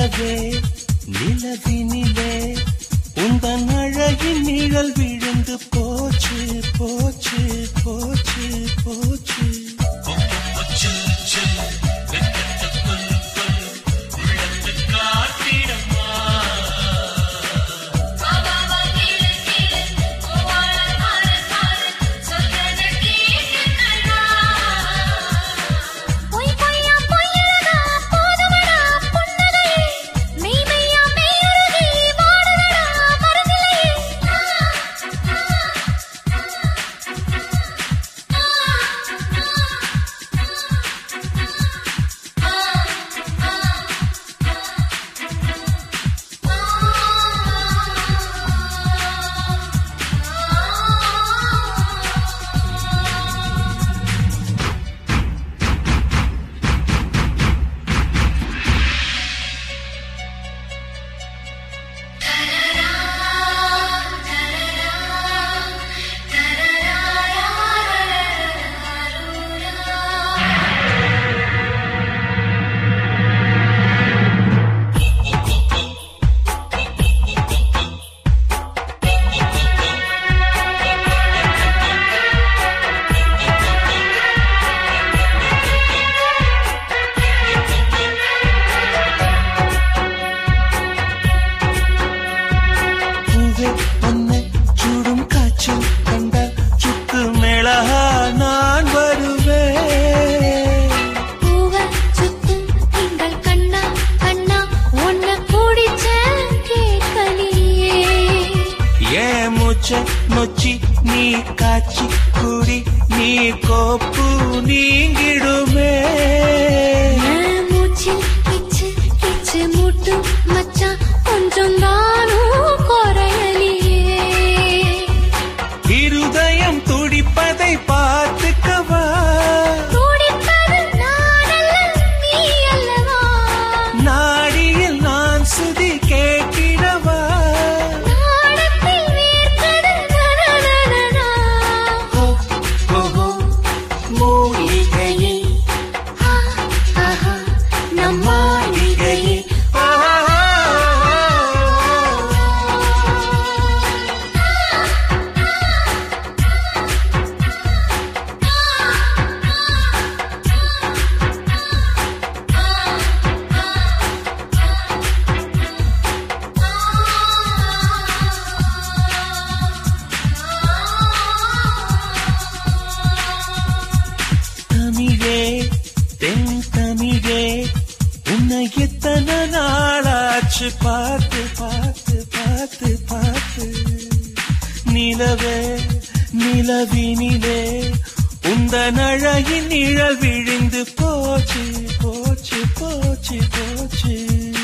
நிலவே நிலவினிலே உந்தன் அழகின் நிழல் விழுந்து போச்சு போச்சு போச்சு போச்சு பொய் பொய்யா பொய்யழகா போதுமடா புன்னகையே மெய் மெய்யா மெய்யுருகி வாடுதடா மருதிலையே பூவே உன்னை சுடும் காய்ச்சல் கண்டால் சுக்கு மேளா நான் வருவேன் பூவ சுத்தும் திங்கள் கண்ணா கண்ணா உன்னை பிடிச்ச கேட்கலையே ஏன் மூச்ச நொச்சி நீ காய்ச்சி குடி நீ கோப்பு நீங்கிடுமே என் மூச்சில் கிச்சு கிச்சு மூட்டும் மச்சான் கொஞ்சம் நானும் குறையலையே இருதயம் துடிப்பதை பார்த்துக்கவா துடிப்பது நானல்ல நீ அல்லவா நாடியில் நான் சுதி கேட்டிடவா நாடத்தில் வேர்க்கது நனநனனா. ஓ, ஓஹோ, மூலிகையே ஆ, ஆஹா, நம் மாளிகையே ஆஹா. தமிழே தென் தமிழே உன்னை எத்தனை நாளாச்சு பார்த்து பார்த்து பார்த்து பார்த்து நிலவே நிலவினிலே உந்த அழகின் நிழல் விழுந்து போச்சு போச்சு போச்சு போச்சு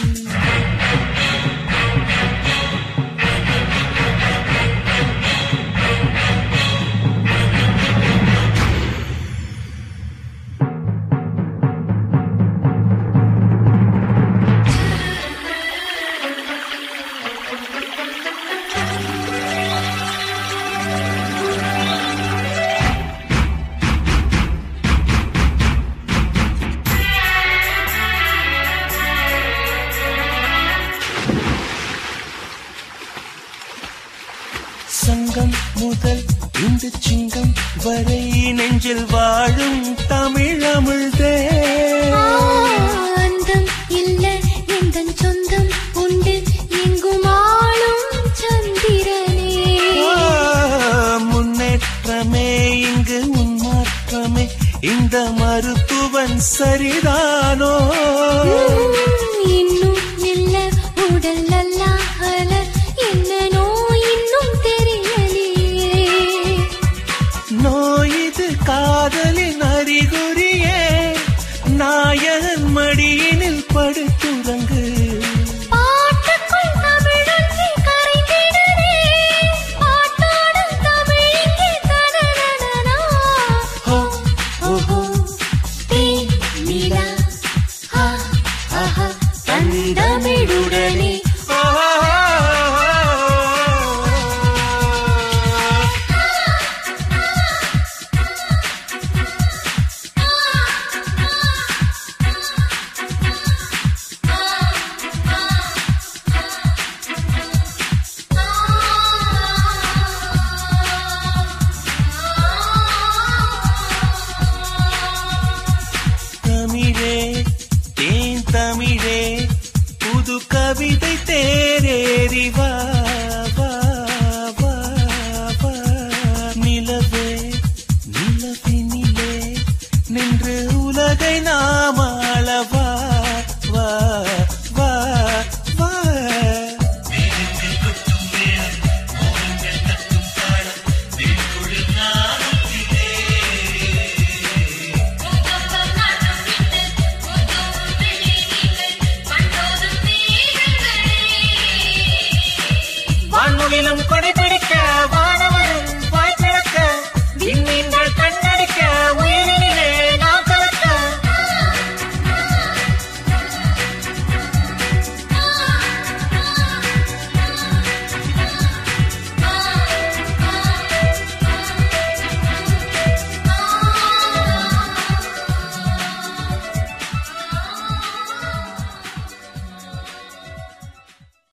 சங்கம் முதல் இந்த சிங்கம் வரை நெஞ்சில் வாழும் தமிழமிழ்தே ஆ, அந்தம் இல்ல எந்தன் சொந்தம் உண்டு எங்கும் ஆளும் சந்திரனே ஆ, முன்னேற்றமே இங்கு உன்மாற்றமே இந்த மருத்துவன் சரிதானோ இன்னும் இல்ல உடல் நல்லா அல என்ன நோய் இன்னும் தெரியலையே நோய் இது காதலின் அறிகுறியே நாயகன் மடியினில் படுத்துறங்கு